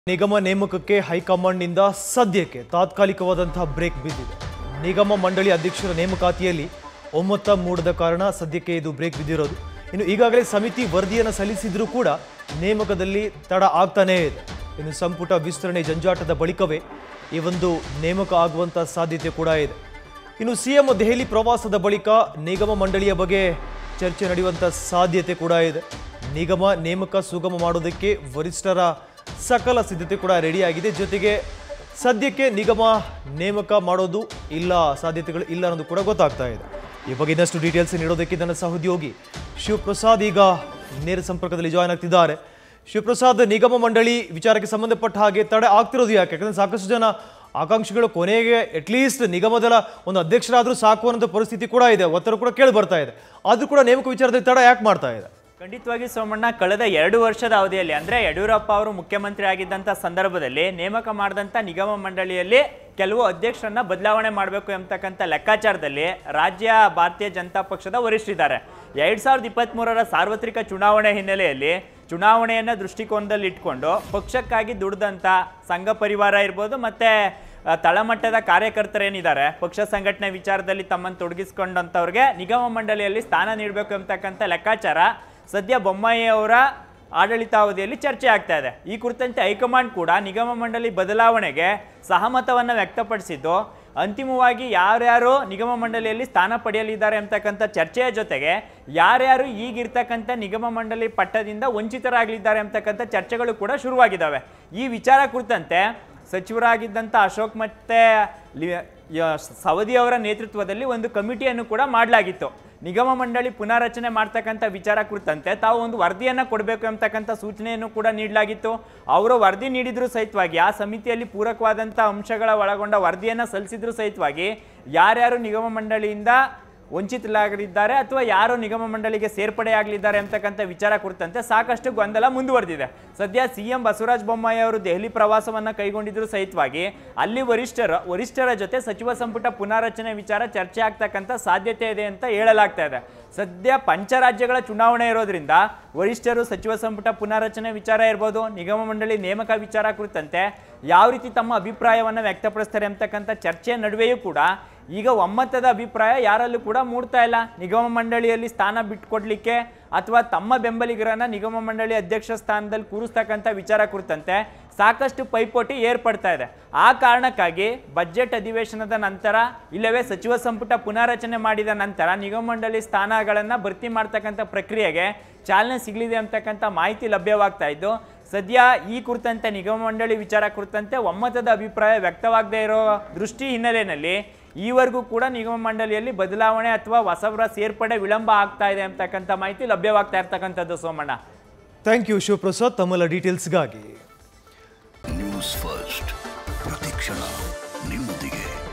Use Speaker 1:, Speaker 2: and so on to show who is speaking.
Speaker 1: ನಿಗಮ ನೇಮಕಕ್ಕೆ ಹೈಕಮಾಂಡ್ನಿಂದ ಸದ್ಯಕ್ಕೆ ತಾತ್ಕಾಲಿಕವಾದಂತಹ ಬ್ರೇಕ್ ಬಿದ್ದಿದೆ ನಿಗಮ ಮಂಡಳಿ ಅಧ್ಯಕ್ಷರ ನೇಮಕಾತಿಯಲ್ಲಿ ಒಮ್ಮತ ಮೂಡದ ಕಾರಣ ಸದ್ಯಕ್ಕೆ ಇದು ಬ್ರೇಕ್ ಬಿದ್ದಿರೋದು ಇನ್ನು ಈಗಾಗಲೇ ಸಮಿತಿ ವರದಿಯನ್ನು ಸಲ್ಲಿಸಿದ್ರೂ ಕೂಡ ನೇಮಕದಲ್ಲಿ ತಡ ಆಗ್ತಾನೇ ಇದೆ ಇನ್ನು ಸಂಪುಟ ವಿಸ್ತರಣೆ ಜಂಜಾಟದ ಬಳಿಕವೇ ಈ ಒಂದು ನೇಮಕ ಆಗುವಂಥ ಸಾಧ್ಯತೆ ಕೂಡ ಇದೆ ಇನ್ನು ಸಿಎಂ ದೆಹಲಿ ಪ್ರವಾಸದ ಬಳಿಕ ನಿಗಮ ಮಂಡಳಿಯ ಬಗ್ಗೆ ಚರ್ಚೆ ನಡೆಯುವಂಥ ಸಾಧ್ಯತೆ ಕೂಡ ಇದೆ ನಿಗಮ ನೇಮಕ ಸುಗಮ ಮಾಡೋದಕ್ಕೆ ವರಿಷ್ಠರ ಸಕಲ ಸಿದ್ಧತೆ ಕೂಡ ರೆಡಿಯಾಗಿದೆ ಜೊತೆಗೆ ಸದ್ಯಕ್ಕೆ ನಿಗಮ ನೇಮಕ ಮಾಡೋದು ಇಲ್ಲ ಸಾಧ್ಯತೆಗಳು ಇಲ್ಲ ಅನ್ನೋದು ಕೂಡ ಗೊತ್ತಾಗ್ತಾ ಇದೆ ಈ ಬಗ್ಗೆ ಇನ್ನಷ್ಟು ಡೀಟೇಲ್ಸ್ ನೀಡೋದಕ್ಕೆ ನನ್ನ ಸಹೋದ್ಯೋಗಿ ಶಿವಪ್ರಸಾದ್ ಈಗ ನೇರ ಸಂಪರ್ಕದಲ್ಲಿ ಜಾಯ್ನ್ ಆಗ್ತಿದ್ದಾರೆ ಶಿವಪ್ರಸಾದ್ ನಿಗಮ ಮಂಡಳಿ ವಿಚಾರಕ್ಕೆ ಸಂಬಂಧಪಟ್ಟ ಹಾಗೆ ತಡೆ ಆಗ್ತಿರೋದು ಯಾಕೆ ಯಾಕಂದ್ರೆ ಸಾಕಷ್ಟು ಜನ ಆಕಾಂಕ್ಷಿಗಳು ಕೊನೆಗೆ ಅಟ್ಲೀಸ್ಟ್ ನಿಗಮದ ಒಂದು ಅಧ್ಯಕ್ಷರಾದರೂ ಸಾಕು ಅನ್ನೋ ಪರಿಸ್ಥಿತಿ ಕೂಡ ಇದೆ ಒತ್ತಡ ಕೂಡ ಕೇಳಿ ಬರ್ತಾ ಇದೆ ಆದ್ರೂ ಕೂಡ ನೇಮಕ ವಿಚಾರದಲ್ಲಿ ತಡ ಯಾಕೆ ಮಾಡ್ತಾ ಇದೆ
Speaker 2: ಖಂಡಿತವಾಗಿ ಸೋಮಣ್ಣ ಕಳೆದ ಎರಡು ವರ್ಷದ ಅವಧಿಯಲ್ಲಿ ಅಂದ್ರೆ ಯಡಿಯೂರಪ್ಪ ಅವರು ಮುಖ್ಯಮಂತ್ರಿ ಆಗಿದ್ದಂಥ ಸಂದರ್ಭದಲ್ಲಿ ನೇಮಕ ಮಾಡಿದಂಥ ನಿಗಮ ಮಂಡಳಿಯಲ್ಲಿ ಕೆಲವು ಅಧ್ಯಕ್ಷರನ್ನ ಬದಲಾವಣೆ ಮಾಡಬೇಕು ಎಂಬತಕ್ಕಂಥ ಲೆಕ್ಕಾಚಾರದಲ್ಲಿ ರಾಜ್ಯ ಭಾರತೀಯ ಜನತಾ ಪಕ್ಷದ ವರಿಷ್ಠರಿದ್ದಾರೆ ಎರಡ್ ಸಾವಿರದ ಇಪ್ಪತ್ತ್ಮೂರರ ಸಾರ್ವತ್ರಿಕ ಚುನಾವಣೆ ಹಿನ್ನೆಲೆಯಲ್ಲಿ ಚುನಾವಣೆಯನ್ನ ದೃಷ್ಟಿಕೋನದಲ್ಲಿ ಇಟ್ಕೊಂಡು ಪಕ್ಷಕ್ಕಾಗಿ ದುಡ್ದಂಥ ಸಂಘ ಪರಿವಾರ ಇರ್ಬೋದು ಮತ್ತೆ ಆ, ತಳಮಟ್ಟದ ಕಾರ್ಯಕರ್ತರೇನಿದ್ದಾರೆ ಪಕ್ಷ ಸಂಘಟನೆ ವಿಚಾರದಲ್ಲಿ ತಮ್ಮನ್ನು ತೊಡಗಿಸ್ಕೊಂಡಂಥವ್ರಿಗೆ ನಿಗಮ ಮಂಡಳಿಯಲ್ಲಿ ಸ್ಥಾನ ನೀಡಬೇಕು ಎಂಬತಕ್ಕಂಥ ಲೆಕ್ಕಾಚಾರ ಸದ್ಯ ಬೊಮ್ಮಾಯಿ ಅವರ ಆಡಳಿತಾವಧಿಯಲ್ಲಿ ಚರ್ಚೆ ಆಗ್ತಾ ಇದೆ ಈ ಕುರಿತಂತೆ ಹೈಕಮಾಂಡ್ ಕೂಡ ನಿಗಮ ಮಂಡಳಿ ಬದಲಾವಣೆಗೆ ಸಹಮತವನ್ನು ವ್ಯಕ್ತಪಡಿಸಿದ್ದು ಅಂತಿಮವಾಗಿ ಯಾರ್ಯಾರು ನಿಗಮ ಮಂಡಳಿಯಲ್ಲಿ ಸ್ಥಾನ ಪಡೆಯಲಿದ್ದಾರೆ ಅಂತಕ್ಕಂಥ ಚರ್ಚೆಯ ಜೊತೆಗೆ ಯಾರ್ಯಾರು ಈಗಿರ್ತಕ್ಕಂಥ ನಿಗಮ ಮಂಡಳಿ ಪಟ್ಟದಿಂದ ವಂಚಿತರಾಗಲಿದ್ದಾರೆ ಅಂತಕ್ಕಂಥ ಚರ್ಚೆಗಳು ಕೂಡ ಶುರುವಾಗಿದ್ದಾವೆ ಈ ವಿಚಾರ ಕುರಿತಂತೆ ಸಚಿವರಾಗಿದ್ದಂಥ ಅಶೋಕ್ ಮತ್ತೆ ಲಿ- ಯ- ಸವದಿ ಅವರ ನೇತೃತ್ವದಲ್ಲಿ ಒಂದು ಕಮಿಟಿಯನ್ನು ಕೂಡ ಮಾಡಲಾಗಿತ್ತು ನಿಗಮ ಮಂಡಳಿ ಪುನಾರಚನೆ ಮಾಡ್ತಕ್ಕಂಥ ವಿಚಾರ ಕುರಿತಂತೆ ತಾವು ಒಂದು ವರದಿಯನ್ನು ಕೊಡಬೇಕು ಎಂಬತಕ್ಕಂಥ ಸೂಚನೆಯನ್ನು ಕೂಡ ನೀಡಲಾಗಿತ್ತು ಅವರು ವರದಿ ನೀಡಿದ್ರು ಸಹಿತವಾಗಿ ಆ ಸಮಿತಿಯಲ್ಲಿ ಪೂರಕವಾದಂಥ ಅಂಶಗಳ ಒಳಗೊಂಡ ವರದಿಯನ್ನು ಸಲ್ಲಿಸಿದ್ರು ಸಹಿತವಾಗಿ ಯಾರ್ಯಾರು ನಿಗಮ ಮಂಡಳಿಯಿಂದ ವಂಚಿತರಾಗಲಿದ್ದಾರೆ ಅಥವಾ ಯಾರು ನಿಗಮ ಮಂಡಳಿಗೆ ಸೇರ್ಪಡೆಯಾಗಲಿದ್ದಾರೆ ಅಂತಕ್ಕಂಥ ವಿಚಾರ ಕುರಿತಂತೆ ಸಾಕಷ್ಟು ಗೊಂದಲ ಮುಂದುವರೆದಿದೆ ಸದ್ಯ ಸಿ ಎಂ ಬಸವರಾಜ ಬೊಮ್ಮಾಯಿ ಅವರು ದೆಹಲಿ ಪ್ರವಾಸವನ್ನು ಕೈಗೊಂಡಿದ್ರು ಸಹಿತವಾಗಿ ಅಲ್ಲಿ ವರಿಷ್ಠರ ವರಿಷ್ಠರ ಜೊತೆ ಸಚಿವ ಸಂಪುಟ ಪುನಾರಚನೆ ವಿಚಾರ ಚರ್ಚೆ ಆಗ್ತಕ್ಕಂಥ ಸಾಧ್ಯತೆ ಇದೆ ಅಂತ ಹೇಳಲಾಗ್ತಾ ಇದೆ ಸದ್ಯ ಪಂಚರಾಜ್ಯಗಳ ಚುನಾವಣೆ ಇರೋದ್ರಿಂದ ವರಿಷ್ಠರು ಸಚಿವ ಸಂಪುಟ ಪುನಾರಚನೆ ವಿಚಾರ ಇರ್ಬೋದು ನಿಗಮ ಮಂಡಳಿ ನೇಮಕ ವಿಚಾರ ಕುರಿತಂತೆ ಯಾವ ರೀತಿ ತಮ್ಮ ಅಭಿಪ್ರಾಯವನ್ನು ವ್ಯಕ್ತಪಡಿಸ್ತಾರೆ ಅಂತಕ್ಕಂಥ ಚರ್ಚೆ ನಡುವೆಯೂ ಕೂಡ ಈಗ ಒಮ್ಮತದ ಅಭಿಪ್ರಾಯ ಯಾರಲ್ಲೂ ಕೂಡ ಮೂಡ್ತಾ ಇಲ್ಲ ನಿಗಮ ಮಂಡಳಿಯಲ್ಲಿ ಸ್ಥಾನ ಬಿಟ್ಕೊಡ್ಲಿಕ್ಕೆ ಅಥವಾ ತಮ್ಮ ಬೆಂಬಲಿಗರನ್ನ ನಿಗಮ ಮಂಡಳಿ ಅಧ್ಯಕ್ಷ ಸ್ಥಾನದಲ್ಲಿ ಕೂರಿಸ್ತಕ್ಕಂಥ ವಿಚಾರ ಕುರಿತಂತೆ ಸಾಕಷ್ಟು ಪೈಪೋಟಿ ಏರ್ಪಡ್ತಾ ಇದೆ ಆ ಕಾರಣಕ್ಕಾಗಿ ಬಜೆಟ್ ಅಧಿವೇಶನದ ನಂತರ ಇಲ್ಲವೇ ಸಚಿವ ಸಂಪುಟ ಪುನಾರಚನೆ ಮಾಡಿದ ನಂತರ ನಿಗಮ ಮಂಡಳಿ ಸ್ಥಾನಗಳನ್ನು ಭರ್ತಿ ಮಾಡ್ತಕ್ಕಂಥ ಪ್ರಕ್ರಿಯೆಗೆ ಚಾಲನೆ ಸಿಗಲಿದೆ ಅಂತಕ್ಕಂಥ ಮಾಹಿತಿ ಲಭ್ಯವಾಗ್ತಾ ಇದ್ದು ಸದ್ಯ ಈ ಕುರಿತಂತೆ ನಿಗಮ ಮಂಡಳಿ ವಿಚಾರ ಕುರಿತಂತೆ ಒಮ್ಮತದ ಅಭಿಪ್ರಾಯ ವ್ಯಕ್ತವಾಗದೇ ಇರೋ ದೃಷ್ಟಿ ಹಿನ್ನೆಲೆಯಲ್ಲಿ ಈವರೆಗೂ ಕೂಡ ನಿಗಮ ಮಂಡಳಿಯಲ್ಲಿ ಬದಲಾವಣೆ ಅಥವಾ ಹೊಸಬರ ಸೇರ್ಪಡೆ ವಿಳಂಬ ಆಗ್ತಾ ಇದೆ ಅಂತಕ್ಕಂಥ ಮಾಹಿತಿ ಲಭ್ಯವಾಗ್ತಾ ಇರ್ತಕ್ಕಂಥದ್ದು ಸೋಮಣ್ಣ
Speaker 1: ಥ್ಯಾಂಕ್ ಯು ಶಿವಪ್ರಸಾದ್ ತಮ್ಮೆಲ್ಲ ಡೀಟೇಲ್ಸ್ಗಾಗಿ
Speaker 3: ನ್ಯೂಸ್ ಫಸ್ಟ್ ಪ್ರತಿಕ್ಷಣ ನಿಮ್ಮೊಂದಿಗೆ